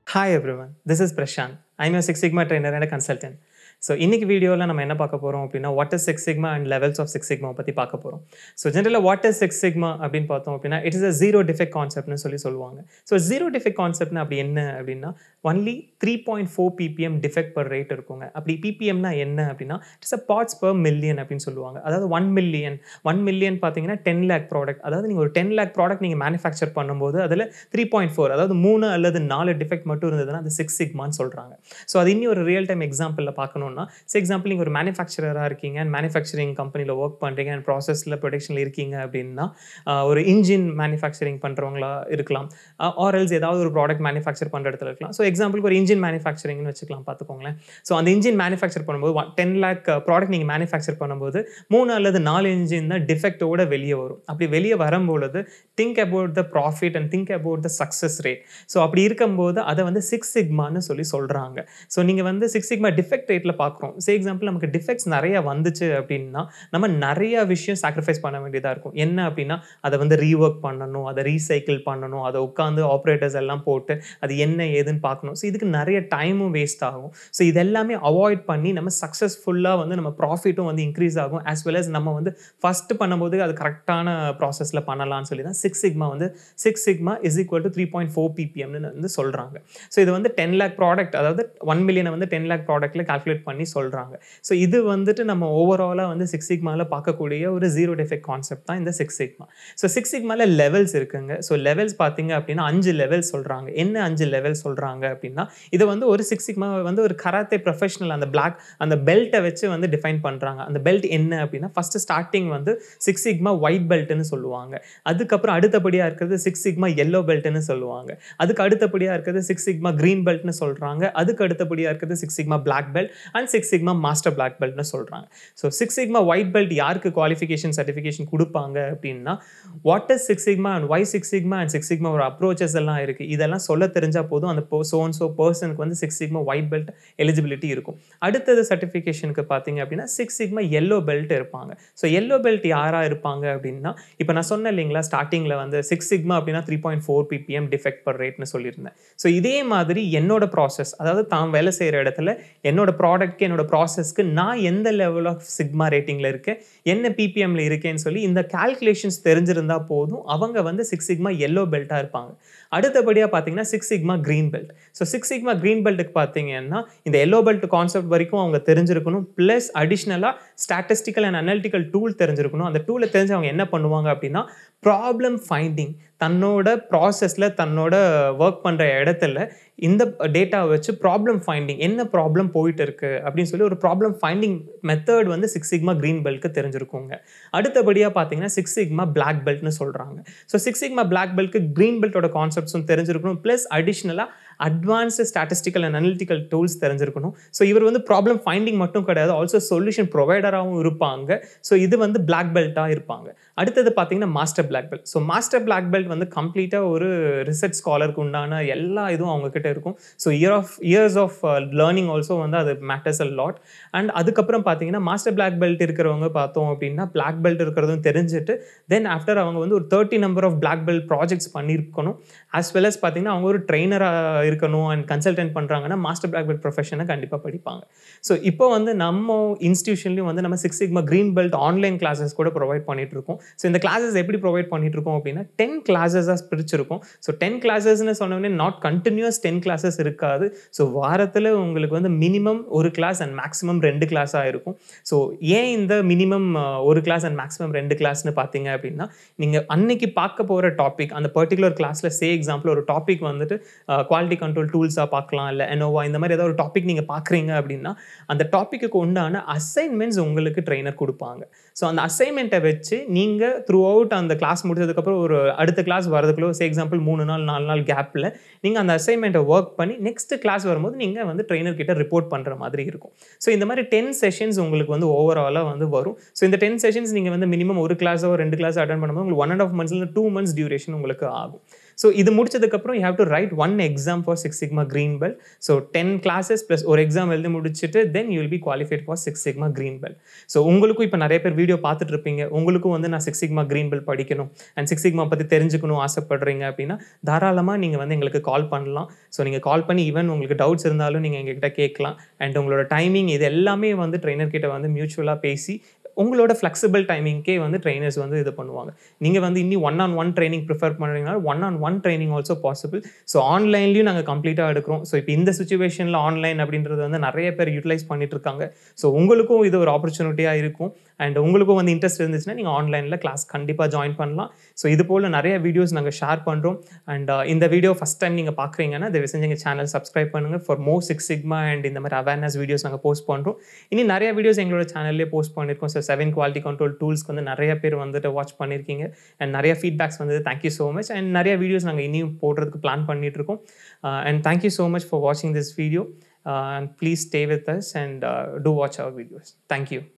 Hi everyone, this is Prashant. I'm your Six Sigma trainer and a consultant. So இன்னைக்கு வீடியோவில் நம்ம என்ன பார்க்க போகிறோம் அப்படின்னா what is six sigma and levels of six sigma பற்றி பார்க்க போகிறோம் ஸோ ஜென்ரலாக வாட் இஸ் சிக்ஸ் சிக்மா அப்படின்னு பார்த்தோம் அப்படின்னா it is a zero defect கான்செப்ட்னு சொல்லி சொல்லுவாங்க ஸோ ஜீரோ டிஃபெக்ட் கான்செப்ட்னா அப்படி என்ன அப்படின்னா only three point four PPM defect per rate இருக்குங்க அப்படி பிபிஎம்னா என்ன அப்படின்னா it's a parts per million அப்படின்னு சொல்லுவாங்க அதாவது ஒன் மில்லியன் ஒன் மில்லியன் பார்த்தீங்கன்னா டென் லேக் ப்ராடக்ட் அதாவது நீங்கள் ஒரு டென் லேக் ப்ராடக்ட் நீங்கள் மேனுஃபேக்சர் பண்ணும்போது அதில் த்ரீ பாயிண்ட் ஃபோர் அதாவது மூணு அல்லது நாலு டிஃபெக்ட் மட்டும் இருந்ததுன்னா அது சிக்ஸ் சிக்மான்னு சொல்கிறாங்க ஸோ அது இன்னும் ஒரு ரியல் டைம் எக்ஸாம்பிளில் பார்க்கணுன்னா ஃபார் எக்ஸாம்பிள் நீங்கள் ஒரு மேனுஃபேக்சரராக இருக்கீங்க அண்ட் மேனுஃபேக்சரிங் கம்பெனியில் ஒர்க் பண்ணுறீங்க அண்ட் ப்ராசஸில் ப்ரொடக்ஷனில் இருக்கீங்க அப்படின்னா ஆஹ் ஒரு இன்ஜின் மேனுஃபேக்சரிங் பண்ணுறவங்களா இருக்கலாம் ஆர்எல்ஸ் ஏதாவது ஒரு ப்ராடக்ட் மேனுஃபேக்சர் பண்ணுற இடத்துல இருக்கலாம் ஸோ எக்ஸாம்பிளுக்கு ஒரு இன்ஜின் மேனுஃபேக்சரிங்னு வச்சுக்கலாம் பார்த்துக்கோங்களேன் ஸோ அந்த இன்ஜின் மேனுஃபேக்சர் பண்ணும்போது டென் லேக் ப்ராடக்ட் நீங்கள் மேனுஃபேக்சர் பண்ணும்போது மூணு அல்லது நாலு இன்ஜின் தான் டிஃபெக்டோட வெளியே வரும் அப்படி வெளியே வரும்பொழுது think about the profit and think about the success rate so அப்படி இருக்கும்போது அதை வந்து சிக்ஸ் சிக்மான்னு சொல்லி சொல்கிறாங்க ஸோ நீங்கள் வந்து சிக்ஸ் சிக்மா டிஃபெக்ட் ரேட்டில் பார்க்குறோம் சே எக்ஸாம்பிள் நமக்கு டிஃபெக்ட்ஸ் நிறைய வந்துச்சு அப்படின்னா நம்ம நிறைய விஷயம் சாக்ரிஃபைஸ் பண்ண வேண்டியதாக இருக்கும் என்ன அப்படின்னா அதை வந்து ரீஒர்க் பண்ணணும் அதை ரீசைக்கிள் பண்ணணும் அதை உட்காந்து ஆப்ரேட்டர்ஸ் எல்லாம் போட்டு அது என்ன ஏதுன்னு பார்க்கணும் ஸோ இதுக்கு நிறைய டைமும் வேஸ்ட் ஆகும் ஸோ இதெல்லாமே அவாய்ட் பண்ணி நம்ம சக்ஸஸ்ஃபுல்லாக வந்து நம்ம ப்ராஃபிட்டும் வந்து இன்க்ரீஸ் ஆகும் ஆஸ் வெல் as நம்ம வந்து ஃபஸ்ட்டு பண்ணும்போது அது கரெக்டான ப்ராசஸில் பண்ணலாம்னு சொல்லி தான் சிக்ஸ் சிக்மா வந்து six sigma is equal to three point four பிபிஎம்னு வந்து சொல்கிறாங்க ஸோ இது வந்து டென் லேக் ப்ராடக்ட் அதாவது ஒன் மில்லியனை வந்து டென் லேக் ப்ராடக்ட்டில் கால்குலேட் பண்ணி சொல்கிறாங்க ஸோ இது வந்துட்டு நம்ம ஓவராலாக வந்து சிக்ஸ் சிக்மாவில் பார்க்கக்கூடிய ஒரு ஜீரோ டிஃபெக்ட் கான்செப்ட் தான் இந்த சிக்ஸ் சிக்மா ஸோ சிக்ஸ் சிக்மாவில் லெவல்ஸ் இருக்குங்க ஸோ லெவல்ஸ் பார்த்தீங்க அப்படின்னா அஞ்சு லெவல் சொல்கிறாங்க என்ன அஞ்சு லெவல் சொல்கிறாங்க அப்படின்னா இது வந்து ஒரு சிக்ஸ் சிக்மா வந்து ஒரு கராத்தே ப்ரொஃபஷனல் அந்த பிளாக் அந்த பெல்ட்டை வச்சு வந்து டிஃபைன் பண்ணுறாங்க அந்த பெல்ட் என்ன அப்படின்னா ஃபஸ்ட்டு ஸ்டார்டிங் வந்து சிக்ஸ் சிக்மா ஒயிட் பெல்ட்னு சொல்லுவாங்க அதுக்கப்புறம் அடுத்தபடியாக இருக்கிறது சிக்ஸ் சிக்மா எல்லோ பெல்ட்னு சொல்லுவாங்க அதுக்கு அடுத்தபடியாக இருக்கிறது சிக்ஸ் சிக்மா க்ரீன் பெல்ட்னு சொல்கிறாங்க அதுக்கு அடுத்தபடியாக இருக்கிறது six sigma black belt and six sigma master black பெல்ட்னு சொல்கிறாங்க so six sigma white belt யாருக்கு குவாலிஃபிகேஷன் சர்டிஃபிகேஷன் கொடுப்பாங்க அப்படின்னா what is six sigma and why six sigma and six sigma ஒரு அப்ரோச்சஸ் எல்லாம் இருக்குது இதெல்லாம் சொல்ல தெரிஞ்சால் போதும் அந்த சோன் ஸோ பர்சனுக்கு வந்து six sigma white belt eligibility இருக்கும் அடுத்தது சர்டிஃபிகேஷனுக்கு பார்த்தீங்க அப்படின்னா சிக்ஸ் சிக்மா எல்லோ பெல்ட் இருப்பாங்க ஸோ எல்லோ பெல்ட் யாராக இருப்பாங்க அப்படின்னா இப்போ நான் சொன்னேன் இல்லைங்களா ஸ்டார்டிங்கில் வந்து சிக்ஸ் சிக்மா அப்படின்னா three point four PPM defect per ரேட்னு சொல்லியிருந்தேன் ஸோ இதே மாதிரி என்னோட ப்ராசஸ் அதாவது தான் வேலை செய்கிற இடத்துல என்னோட ப்ராடக்ட்க்கு என்னோட ப்ராசஸ்க்கு நான் எந்த லெவல் ஆஃப் சிக்மா ரேட்டிங்கில் இருக்கேன் என்ன பிபிஎம்ல இருக்கேன்னு சொல்லி இந்த கால்குலேஷன்ஸ் தெரிஞ்சிருந்தா போதும் அவங்க வந்து சிக்ஸ் சிக்மா எல்லோ பெல்ட்டாக இருப்பாங்க அடுத்தபடியாக பார்த்தீங்கன்னா six sigma green belt so six sigma green பெல்ட்டுக்கு பார்த்தீங்கன்னா இந்த எல்லோ பெல்ட் கான்செப்ட் வரைக்கும் அவங்க தெரிஞ்சிருக்கணும் ப்ளஸ் அடிஷ்னலாக ஸ்டாட்டிஸ்டிக்கல் அண்ட் அனாலிட்டிக்கல் டூல் தெரிஞ்சிருக்கணும் அந்த டூலை தெரிஞ்சு அவங்க என்ன பண்ணுவாங்க அப்படின்னா ப்ராப்ளம் ஃபைண்டிங் தன்னோட ப்ராசஸில் தன்னோட ஒர்க் பண்ணுற இடத்துல இந்த டேட்டாவை வச்சு ப்ராப்ளம் ஃபைண்டிங் என்ன ப்ராப்ளம் போயிட்டு இருக்கு அப்படின்னு சொல்லி ஒரு ப்ராப்ளம் ஃபைண்டிங் மெத்தட் வந்து சிக்ஸ் சிக்மா க்ரீன் பெல்ட்க்கு தெரிஞ்சிருக்குங்க அடுத்தபடியாக பார்த்தீங்கன்னா சிக்ஸ் சிக்மா பிளாக் பெல்ட்னு சொல்கிறாங்க ஸோ சிக்ஸ் சிக்மா பிளாக் பெல்ட்க்கு க்ரீன் பெல்ட்டோட கான்செப்ட்ஸும் தெரிஞ்சிருக்கணும் ப்ளஸ் அடிஷ்னலாக advanced statistical and analytical tools தெரிஞ்சிருக்கணும் ஸோ இவர் வந்து ப்ராப்ளம் ஃபைண்டிங் மட்டும் கிடையாது ஆல்சோ சொல்யூஷன் ப்ரொவைடராகவும் இருப்பாங்க ஸோ இது வந்து பிளாக் பெல்ட்டாக இருப்பாங்க அடுத்தது பார்த்தீங்கன்னா master black belt so master black belt வந்து கம்ப்ளீட்டாக ஒரு ரிசர்ச் ஸ்காலருக்கு உண்டான எல்லா இதுவும் அவங்க கிட்ட இருக்கும் so year of years of learning also வந்து அது மேட்டர்ஸ் அ லாட் அண்ட் அதுக்கப்புறம் பார்த்தீங்கன்னா மாஸ்டர் பிளாக் பெல்ட் இருக்கிறவங்க பார்த்தோம் அப்படின்னா பிளாக் பெல்ட் இருக்கிறதும் தெரிஞ்சுட்டு தென் ஆஃப்டர் அவங்க வந்து ஒரு thirty number of black belt projects பண்ணியிருக்கணும் ஆஸ் வெல் அஸ் பார்த்தீங்கன்னா அவங்க ஒரு ட்ரெயினராக இருக்கணும் அண்ட் கன்சல்டன்ட் பண்ணுறாங்கன்னா மாஸ்டர் பிளாக் பெல்ட் ப்ரொஃபஷனை கண்டிப்பாக படிப்பாங்க ஸோ இப்போ வந்து நம்ம இன்ஸ்டியூஷன்லையும் வந்து நம்ம six sigma green belt online classes கூட ப்ரொவைட் பண்ணிட்டு இருக்கோம் ஸோ இந்த கிளாஸஸ் எப்படி ப்ரொவைட் பண்ணிட்டு இருக்கோம் அப்படின்னா டென் கிளாஸஸாக பிரிச்சிருக்கும் ஸோ டென் கிளாஸஸ்னு சொன்னோடனே நாட் கண்டினியூஸ் டென் கிளாஸஸ் இருக்காது ஸோ வாரத்தில் உங்களுக்கு வந்து மினிமம் ஒரு கிளாஸ் அண்ட் மேக்ஸிமம் ரெண்டு கிளாஸாக இருக்கும் ஸோ ஏன் இந்த மினிமம் ஒரு கிளாஸ் அண்ட் மேக்ஸிமம் ரெண்டு கிளாஸ்னு பார்த்தீங்க அப்படின்னா நீங்கள் அன்னைக்கு பார்க்க போகிற டாபிக் அந்த பர்டிகுலர் கிளாஸில் சே எக்ஸாம்பிள் ஒரு டாபிக் வந்துட்டு குவாலிட்டி கண்ட்ரோல் டூல்ஸாக பார்க்கலாம் இல்லை எனோவா இந்த மாதிரி ஏதாவது ஒரு டாபிக் நீங்கள் பார்க்குறீங்க அப்படின்னா அந்த டாப்பிக்கு உண்டான அசைன்மெண்ட்ஸ் உங்களுக்கு ட்ரெயினர் கொடுப்பாங்க ஸோ அந்த அசைன்மெண்ட்டை வச்சு நீங்கள் த்ரூ அவுட் அந்த கிளாஸ் முடிச்சதுக்கப்புறம் ஒரு அடுத்த கிளாஸ் வரதுக்குள்ள சே எக்ஸாம்பிள் மூணு நாள் நாலு நாள் கேப்பில் நீங்கள் அந்த அசைன்மெண்ட்டை ஒர்க் பண்ணி நெக்ஸ்ட் கிளாஸ் வரும்போது நீங்கள் வந்து ட்ரெயினர் கிட்ட ரிப்போர்ட் பண்ணுற மாதிரி இருக்கும் ஸோ இந்த மாதிரி டென் செஷன்ஸ் உங்களுக்கு வந்து ஓவராலாக வந்து வரும் ஸோ இந்த டென் செஷன்ஸ் நீங்கள் வந்து மினிமம் ஒரு கிளாஸோ ரெண்டு கிளாஸ் அட்டன் பண்ணும்போது உங்களுக்கு ஒன் அண்ட் ஆஃப் மந்த்ஸ்ல டூ மந்த்ஸ் டியூரேஷன் உங்களுக்கு ஆகும் ஸோ இது முடிச்சதுக்கப்புறம் you have to write one exam for six sigma green belt so ten classes plus ஒரு எக்ஸாம் எழுதி முடிச்சுட்டு then you will be qualified for six sigma green belt so உங்களுக்கும் இப்போ நிறைய பேர் வீடியோ பார்த்துட்டு இருப்பீங்க உங்களுக்கும் வந்து நான் சிக்ஸ் சிக்மா க்ரீன் பெல்ட் படிக்கணும் அண்ட் சிக்ஸ் சிக்மா பற்றி தெரிஞ்சுக்கணும் ஆசைப்படுறீங்க அப்படின்னா தாராளமாக நீங்கள் வந்து எங்களுக்கு கால் பண்ணலாம் ஸோ நீங்கள் கால் பண்ணி ஈவன் உங்களுக்கு டவுட்ஸ் இருந்தாலும் நீங்கள் எங்ககிட்ட கேட்கலாம் அண்ட் உங்களோட டைமிங் இது எல்லாமே வந்து ட்ரெயினர் கிட்ட வந்து மியூச்சுவலாக பேசி உங்களோட ஃப்ளெக்சிபிள் டைமிங்க்கே வந்து ட்ரைனர்ஸ் வந்து இது பண்ணுவாங்க நீங்கள் வந்து இன்னி one on one training prefer பண்ணுறீங்கன்னா one on one training also possible so ஆன்லைன்லையும் நாங்கள் கம்ப்ளீட்டாக எடுக்கிறோம் ஸோ இப்போ இந்த சுச்சுவேஷனில் ஆன்லைன் அப்படின்றது வந்து நிறைய பேர் யூட்டிலைஸ் பண்ணிட்டு இருக்காங்க ஸோ உங்களுக்கும் இது ஒரு ஆப்பர்ச்சுனிட்டியாக இருக்கும் அண்ட் உங்களுக்கும் வந்து இன்ட்ரெஸ்ட் இருந்துச்சுன்னா நீங்கள் ஆன்லைனில் கிளாஸ் கண்டிப்பாக ஜாயின் பண்ணலாம் ஸோ இது போல் நிறைய வீடியோஸ் நாங்கள் ஷேர் பண்ணுறோம் அண்ட் இந்த வீடியோ ஃபஸ்ட் டைம் நீங்கள் பார்க்குறீங்கன்னா தயவு செஞ்சு எங்கள் சேனல் சப்ஸ்கிரைப் பண்ணுங்கள் for more six sigma and இந்த மாதிரி அவேர்னஸ் வீடியோஸ் நாங்கள் போஸ்ட் பண்ணுறோம் இனி நிறைய வீடியோஸ் எங்களோட சேனல்லே போஸ்ட் பண்ணியிருக்கோம் ஸோ செவன் குவாலிட்டி கண்ட்ரோல் டூல்ஸ்க்கு வந்து நிறைய பேர் வந்துட்டு வாட்ச் பண்ணியிருக்கீங்க அண்ட் நிறைய ஃபீட்பேக்ஸ் வந்து தேங்க்யூ ஸோ மச் அண்ட் நிறைய வீடியோஸ் நாங்கள் இனியும் போடுறதுக்கு பிளான் பண்ணிட்டு இருக்கோம் and thank you so much for வாட்சிங் this video and please stay with us and to watch our videos thank you